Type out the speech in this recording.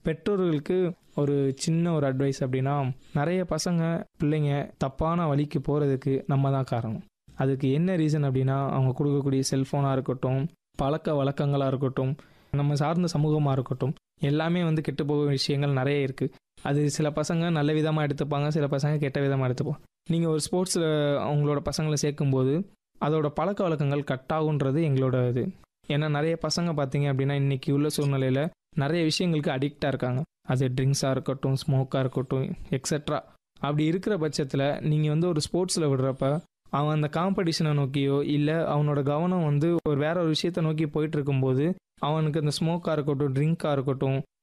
பெற்றோர்களுக்கு ஒரு சின்ன ஒரு அட்வைஸ் அப்படின்னா நிறைய பசங்க பிள்ளைங்க தப்பான வழிக்கு போகிறதுக்கு நம்ம தான் காரணம் அதுக்கு என்ன ரீசன் அப்படின்னா அவங்க கொடுக்கக்கூடிய செல்ஃபோனாக இருக்கட்டும் பழக்க வழக்கங்களாக இருக்கட்டும் நம்ம சார்ந்த சமூகமாக இருக்கட்டும் எல்லாமே வந்து கெட்டு போக விஷயங்கள் நிறைய இருக்குது அது சில பசங்க நல்ல விதமாக எடுத்துப்பாங்க சில பசங்க கெட்ட விதமாக எடுத்துப்பாங்க நீங்கள் ஒரு ஸ்போர்ட்ஸில் அவங்களோட பசங்களை சேர்க்கும்போது அதோட பழக்க வழக்கங்கள் கட் ஆகுன்றது எங்களோட இது ஏன்னா நிறைய பசங்க பார்த்தீங்க அப்படின்னா இன்னைக்கு உள்ள சூழ்நிலையில் நிறைய விஷயங்களுக்கு அடிக்டாக இருக்காங்க அது ட்ரிங்க்ஸாக இருக்கட்டும் ஸ்மோக்காக இருக்கட்டும் எக்ஸட்ரா அப்படி இருக்கிற பட்சத்தில் நீங்கள் வந்து ஒரு ஸ்போர்ட்ஸில் விடுறப்ப அவன் அந்த காம்படிஷனை நோக்கியோ இல்லை அவனோட கவனம் வந்து ஒரு வேற ஒரு விஷயத்தை நோக்கி போயிட்டு இருக்கும்போது அவனுக்கு அந்த ஸ்மோக்காக இருக்கட்டும் ட்ரிங்காக இருக்கட்டும்